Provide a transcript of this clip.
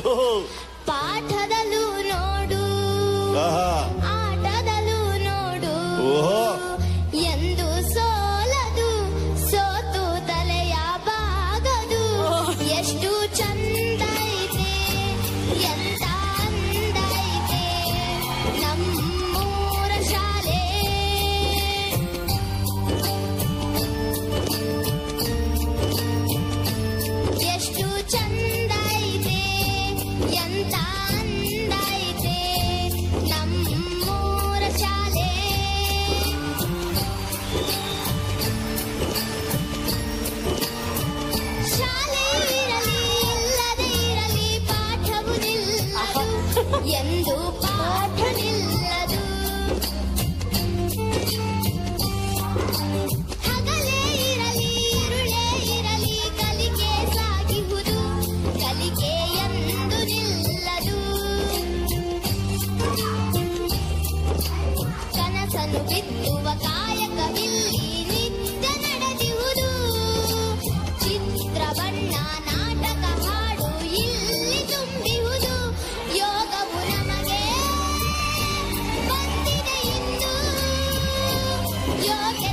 ಪಾಠದಲ್ಲೂ ನೋಡು ಆಹಾ. ಆಟದಲ್ಲೂ ನೋಡು ಓಹೋ. ಎಂದು ಸೋಲದು ಸೋತು ತಲೆಯ ಬಾಗದು ಎಷ್ಟು ಚಂದ ಐತೆ ಎಂತ ಅಂದ ಐತೆ ನಮ್ಮೂರ ಶಾಲೆ ಎಷ್ಟು ಚಂದ ಐತೆ ಎಂತ ಅಂದ ಐತೆ ನಮ್ಮೂರ ಶಾಲೆ ಶಾಲೆ ಇರಲಿ ಇಲ್ಲದೆ ಇರಲಿ ಪಾಠವು ನಿಲ್ಲದು ಎಂದು ಪಾಠ ನಿಲ್ಲದು ಹಗಲೇ ಇರಲಿ ಇರುಳೇ ಇರಲಿ ಕಲಿಕೆ ಸಾಗಿಹುದು ಕಲಿಕೆ ಎಂದು ನಿಲ್ಲದು ಕನಸನ್ನು ಬಿತ್ತುವ ಕಾಯಕವಿಲ್ಲಿ ನಿತ್ಯ ನಡೆದಿಹುದು ಚಿತ್ರ ಬಣ್ಣ ನಾಟಕ ಹಾಡು ಇಲ್ಲಿ ತುಂಬಿಹುದು ಯೋಗವು ನಮಗೆ ಬಂದಿದೆ ಇಂದು ಯೋಗ